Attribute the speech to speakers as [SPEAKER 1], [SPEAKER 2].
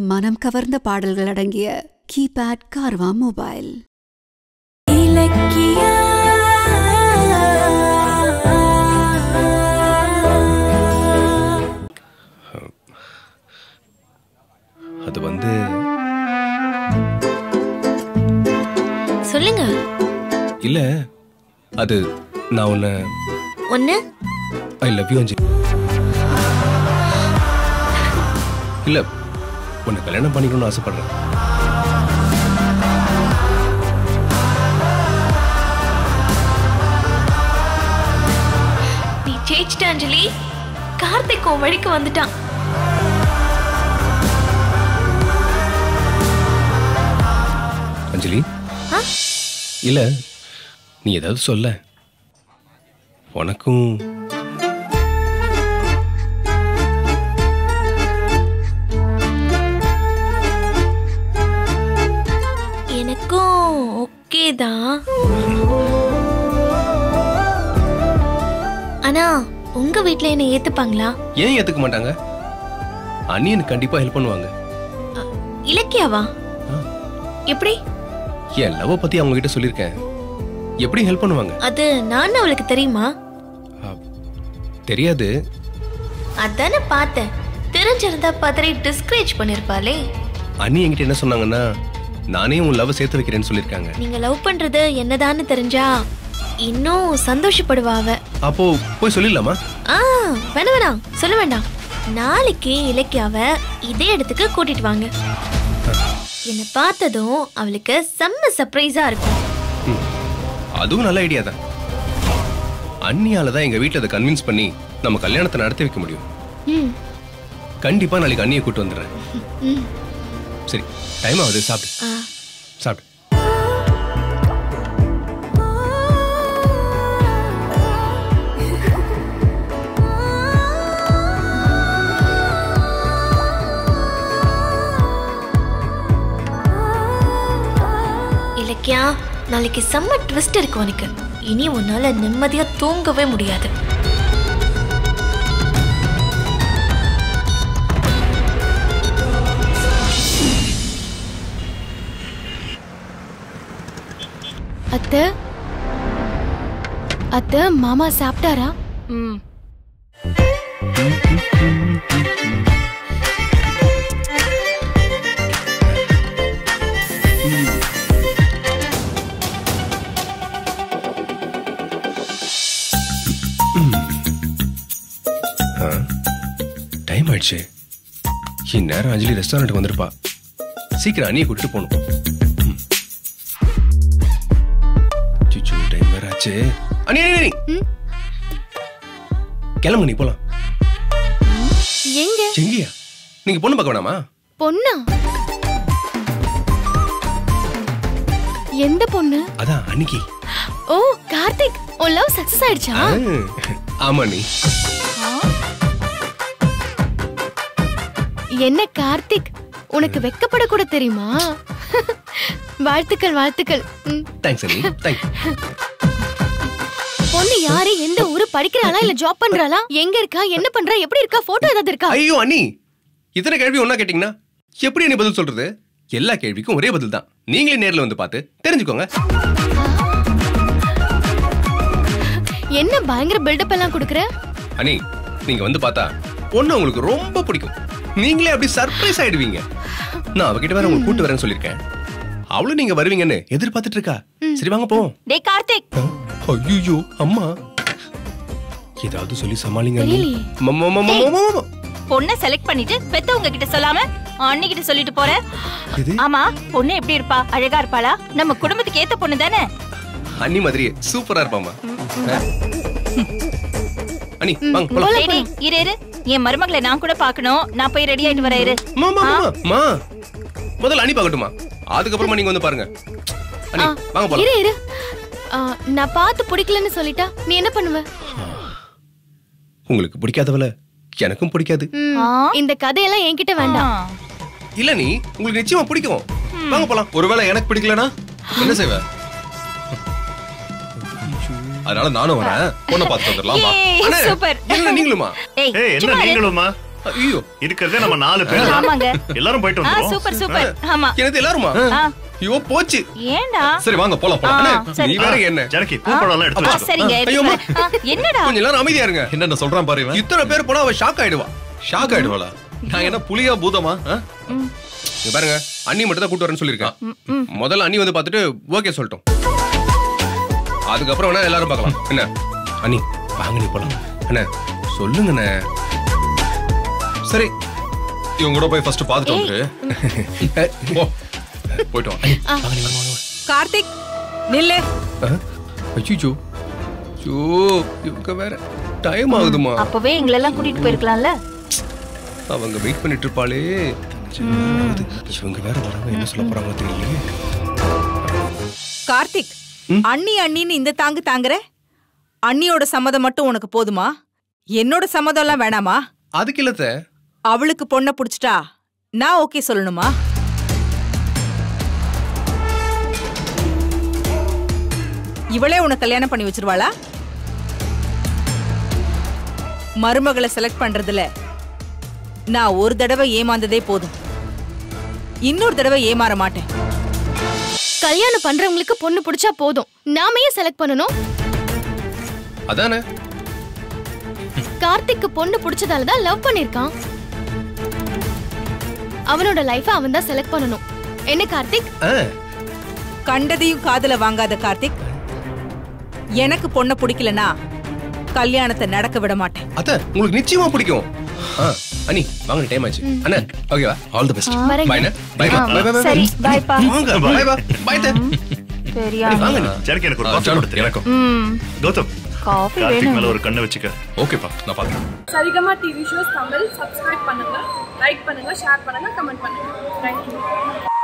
[SPEAKER 1] மனம் கவர்ந்த பாடல்கள் அடங்கிய கீபேட் கார்வா மொபைல்
[SPEAKER 2] இலக்கியா
[SPEAKER 3] அது வந்து
[SPEAKER 4] சொல்லுங்க
[SPEAKER 3] இல்ல அது நான் உன்னை
[SPEAKER 4] ஒண்ணு
[SPEAKER 3] ஐ லவ் யூ அஞ்சலி இல்ல உன்னை கல்யாணம் பண்ணிக்கணும்னு ஆசைப்படுறேன்
[SPEAKER 4] நீ ஜெயிச்சிட்ட அஞ்சலி கார்த்திக் உன் வழிக்கு வந்துட்டான்
[SPEAKER 3] அஞ்சலி
[SPEAKER 4] ஆ?
[SPEAKER 3] இல்ல நீ ஏதாவது சொல்ல உனக்கும்
[SPEAKER 4] எனக்கும் ஓகே தான் ஆனா உங்க வீட்ல என்ன ஏத்துப்பாங்களா
[SPEAKER 3] ஏன் ஏத்துக்க மாட்டாங்க அண்ணி எனக்கு கண்டிப்பா ஹெல்ப் பண்ணுவாங்க
[SPEAKER 4] இலக்கியாவா
[SPEAKER 3] ஆ.
[SPEAKER 4] எப்படி
[SPEAKER 3] என் லவ் பத்தி அவங்க கிட்ட சொல்லியிருக்கேன் எப்படி ஹெல்ப் பண்ணுவாங்க
[SPEAKER 4] அது நான் அவளுக்கு தெரியுமா
[SPEAKER 3] ஆ, தெரியாது
[SPEAKER 4] அதானே பார்த்தேன் தெரிஞ்சிருந்தா பதறி டிஸ்கரேஜ் பண்ணிருப்பாளே
[SPEAKER 3] அண்ணி என்கிட்ட என்ன சொன்னாங்கன்னா நானே உன் லவ் சேர்த்து வைக்கிறேன்னு சொல்லியிருக்காங்க
[SPEAKER 4] நீங்க லவ் பண்றது என்னதான்னு தெரிஞ்சா இன்னும் சந்தோஷப்படுவா அவ
[SPEAKER 3] அப்போ போய் சொல்லிடலாமா
[SPEAKER 4] ஆ வேணாம் வேணாம் சொல்ல வேண்டாம் நாளைக்கு இலக்கியாவ இதே இடத்துக்கு கூட்டிட்டு வாங்க என்னை பார்த்ததும் அவளுக்கு செம்ம சர்ப்ரைஸா இருக்கும்
[SPEAKER 3] ம். அதுவும் நல்ல ஐடியா தான் அண்ணியால தான் எங்க வீட்ல அதை கன்வின்ஸ் பண்ணி நம்ம கல்யாணத்தை நடத்தி வைக்க முடியும்
[SPEAKER 4] ம்
[SPEAKER 3] கண்டிப்பா நாளைக்கு அண்ணியை கூட்டு வந்துடுறேன்
[SPEAKER 4] ம்
[SPEAKER 3] சரி டைம் ஆகுது சாப்பிடு
[SPEAKER 4] ஆ
[SPEAKER 3] சாப்பிடு
[SPEAKER 4] இலக்கியா நாளைக்கு செம்ம ட்விஸ்ட் இருக்கு உனக்கு இனி உன்னால நிம்மதியா தூங்கவே முடியாது
[SPEAKER 5] அத்தை அத்தை மாமா சாப்பிட்டாரா
[SPEAKER 4] ம்
[SPEAKER 3] டைம் ஆயிடுச்சு இந்நேரம் அஞ்சலி ரெஸ்டாரண்ட்டுக்கு வந்திருப்பா சீக்கிரம் அண்ணியை கூட்டிட்டு போகணும் ம். சுச்சு டைம் வேற ஆச்சு அண்ணி அண்ணி, அண்ணி கிளம்பு நீ போலாம்
[SPEAKER 5] எங்க
[SPEAKER 3] எங்கேயா நீங்க பொண்ணு பார்க்க வேணாமா
[SPEAKER 5] பொண்ணா எந்த பொண்ணு
[SPEAKER 3] அதான் அன்னைக்கு
[SPEAKER 5] ஓ கார்த்திக் உன் லவ் சக்சஸ் ஆயிடுச்சா
[SPEAKER 3] ஆமா நீ
[SPEAKER 5] என்ன கார்த்திக் உனக்கு வெக்கப்பட கூட தெரியுமா வாழ்த்துக்கள் வாழ்த்துக்கள் ம்,
[SPEAKER 3] தேங்க்ஸ் அண்ணி தேங்க்
[SPEAKER 5] பொண்ணு யாரு எந்த ஊரு படிக்கிறாளா இல்ல ஜாப் பண்றாளா எங்க இருக்கா என்ன பண்றா எப்படி இருக்கா போட்டோ ஏதாவது இருக்கா
[SPEAKER 3] ஐயோ அண்ணி இத்தனை கேள்வி ஒண்ணா கேட்டீங்கன்னா எப்படி நீ பதில் சொல்றது எல்லா கேள்விக்கும் ஒரே பதில் தான் நீங்களே நேர்ல வந்து பார்த்து தெரிஞ்சுக்கோங்க
[SPEAKER 5] என்ன பயங்கர பில்டப் எல்லாம் கொடுக்குற
[SPEAKER 3] அண்ணி நீங்க வந்து பார்த்தா பொண்ணு உங்களுக்கு ரொம்ப பிடிக்கும் நீங்களே அப்படி சர்ப்ரைஸ் ஆயிடுவீங்க நான் அவகிட்ட வேற உங்களுக்கு கூட்டு வரேன்னு சொல்லியிருக்கேன் அவளும் நீங்க வருவீங்கன்னு எதிர்பார்த்துட்டு இருக்கா சரி வாங்க போவோம்
[SPEAKER 4] டே கார்த்திக்
[SPEAKER 3] ஐயோ அம்மா ஏதாவது சொல்லி சமாளிங்க அண்ணி.
[SPEAKER 5] தெரியலையே.
[SPEAKER 3] Mamma, mamma, mamma, mamma.
[SPEAKER 6] பொண்ணை செலக்ட் பண்ணிட்டு பெத்தவங்க கிட்ட சொல்லாம அண்ணி கிட்ட சொல்லிட்டு போற
[SPEAKER 3] இது
[SPEAKER 6] ஆமா பொண்ணு எப்படி இருப்பா அழகா இருப்பாளா நம்ம குடும்பத்துக்கு ஏத்த பொண்ணு தானே
[SPEAKER 3] அண்ணி மாதிரியே சூப்பரா இருப்பாமா அண்ணி வாங்க போலாம்
[SPEAKER 6] டேய், டேய், இரு இரு என் மருமகளை நான் கூட பாக்கணும் நான் போய் ரெடி ஆயிட்டு வரேன் இரு
[SPEAKER 3] அம்மா, அம்மா, அம்மா, அம்மா. முதல்ல அண்ணி பார்க்கட்டுமா அதுக்கப்புறமா நீங்க வந்து பாருங்க அண்ணி வாங்க போலாம்
[SPEAKER 5] இரு இரு ஆ, நான் பார்த்து பிடிக்கலன்னு சொல்லிட்டா நீ என்ன பண்ணுவ
[SPEAKER 3] உங்களுக்கு பிடிக்காதவள எனக்கும் பிடிக்காது
[SPEAKER 5] ம்,
[SPEAKER 6] ஆ.
[SPEAKER 5] இந்த கதையெல்லாம் என்கிட்ட வேண்டாம்
[SPEAKER 3] இல்ல நீ உங்களுக்கு நிச்சயமா பிடிக்கும் வாங்க போலாம் ஒருவேளை எனக்கு பிடிக்கலனா என்ன செய்வ அதனால நானும் வரேன் பொண்ணை பார்த்து வந்துடலாம் வா
[SPEAKER 6] ஏய்,
[SPEAKER 3] அண்ணே,
[SPEAKER 6] சூப்பர்.
[SPEAKER 3] என்ன நீங்களுமா
[SPEAKER 6] ஏய்
[SPEAKER 7] ஏய் என்ன
[SPEAKER 6] சும்மா இரு.
[SPEAKER 7] நீங்களுமா
[SPEAKER 3] ஐயோ
[SPEAKER 2] இருக்கிறதே நம்ம நாலு பேர்
[SPEAKER 6] ஆமாங்க
[SPEAKER 2] எல்லாரும் போயிட்டு
[SPEAKER 6] ஆ
[SPEAKER 2] வந்துரும்
[SPEAKER 6] சூப்பர் சூப்பர் ஆமா
[SPEAKER 3] எனக்கு எல்லாருமா
[SPEAKER 6] ஆ.
[SPEAKER 3] ஐயோ போச்சு
[SPEAKER 6] ஏன்டா
[SPEAKER 3] சரி வாங்க போலாம் போலாம்
[SPEAKER 6] ஆ,
[SPEAKER 3] அண்ணே,
[SPEAKER 6] சரி.
[SPEAKER 3] நீ வேற என்ன
[SPEAKER 2] ஜனகி பூப்பழம் எல்லாம் எடுத்து
[SPEAKER 6] ஆ,
[SPEAKER 2] வச்சுக்கோ
[SPEAKER 6] சரிங்க
[SPEAKER 3] ஐயோ, அம்மா.
[SPEAKER 6] ஆ, என்னடா
[SPEAKER 3] கொஞ்ச நேரம் அமைதியா இருங்க
[SPEAKER 7] என்னென்ன சொல்றான் பாரு இவன்
[SPEAKER 3] இத்தனை பேர் போனா அவ ஷாக் ஆயிடுவா
[SPEAKER 7] ஷாக் ஆயிடுவாளா நான் என்ன புலியா பூதமா ஆ?
[SPEAKER 3] இங்க பாருங்க அண்ணி மட்டும் தான் கூட்டு வரேன்னு சொல்லியிருக்கேன் முதல்ல அண்ணி வந்து பார்த்துட்டு ஓகே சொல்லிட்டோம் அதுக்கப்புறம் வேணா எல்லாரும் பார்க்கலாம் என்ன அண்ணி வாங்க நீ போலாம் என்ன சொல்லுங்கண்ணே
[SPEAKER 7] சரி இவங்க கூட போய் ஃபர்ஸ்ட் பாத்துட்டு வந்துரு
[SPEAKER 3] அஹ், போ. போயிட்டு வா அண்ணி, வாங்க நீ வாங்க, வாங்க, வாங்க.
[SPEAKER 8] கார்த்திக் நில்லு
[SPEAKER 3] அஹ், அச்சச்சோ. ஐயோ இவங்க வேற டைம் ஆகுதுமா
[SPEAKER 6] அப்பவே எங்களெல்லாம் கூட்டிட்டு போயிருக்கலாம்ல
[SPEAKER 3] அவங்க வெயிட் பண்ணிட்டு இருப்பாளே இவங்க வேற வராங்க என்ன சொல்ல போறாங்க தெரியல
[SPEAKER 8] கார்த்திக் அண்ணி அண்ணின்னு இந்த தாங்கு தாங்குற அண்ணியோட சம்மதம் மட்டும் உனக்கு போதுமா என்னோட சம்மதம் எல்லாம் வேணாமா
[SPEAKER 3] அதுக்கு இல்லத்த
[SPEAKER 8] அவளுக்கு பொண்ணை புடிச்சிட்டா நான் ஓகே சொல்லணுமா இவளே உனக்கு கல்யாணம் பண்ணி வச்சிருவாளா மருமகளை செலக்ட் பண்றதுல நான் ஒரு தடவை ஏமாந்ததே போதும் இன்னொரு தடவை ஏமாற மாட்டேன்
[SPEAKER 5] கல்யாணம் பண்றவங்களுக்கு பொண்ணு பிடிச்சா போதும் நாம ஏன் செலக்ட் பண்ணணும்
[SPEAKER 3] அதானே
[SPEAKER 5] கார்த்திக்கு பொண்ணு பிடிச்சதால தான் லவ் பண்ணிருக்கான் அவனோட லைஃப அவன் தான் செலக்ட் பண்ணணும் என்ன கார்த்திக்
[SPEAKER 3] ஆ,
[SPEAKER 8] கண்டதையும் காதுல வாங்காத கார்த்திக் எனக்கு பொண்ணை பிடிக்கலனா கல்யாணத்தை நடக்க விட மாட்டேன்
[SPEAKER 3] அத்த உங்களுக்கு நிச்சயமா பிடிக்கும் ஆ, அண்ணி வாங்க டைம் ஆச்சு அண்ணா ஓகேவா ஆல் தி பெஸ்ட்
[SPEAKER 5] வரேங்க.
[SPEAKER 3] பை பை பை
[SPEAKER 6] சரி பாய்ப்பா
[SPEAKER 3] வாங்க பை பை பை தே
[SPEAKER 6] சரியா
[SPEAKER 3] வாங்க அண்ணி.
[SPEAKER 2] ஜனகி எனக்கு ஒரு
[SPEAKER 7] ஆ,
[SPEAKER 2] காஃபி
[SPEAKER 7] ஜானு,
[SPEAKER 2] கொடுத்து
[SPEAKER 7] எனக்கும்
[SPEAKER 6] ம்
[SPEAKER 2] கௌதம்
[SPEAKER 6] காஃபி
[SPEAKER 2] கார்த்திக்
[SPEAKER 6] வேணும்
[SPEAKER 2] மேல ஒரு கண்ணை வச்சுக்க
[SPEAKER 7] ஓகேப்பா நான் பாத்துறேன்
[SPEAKER 9] Saregama TV shows Tamil subscribe பண்ணுங்க லைக் பண்ணுங்க ஷேர் பண்ணுங்க கமெண்ட் பண்ணுங்க தேங்க்யூ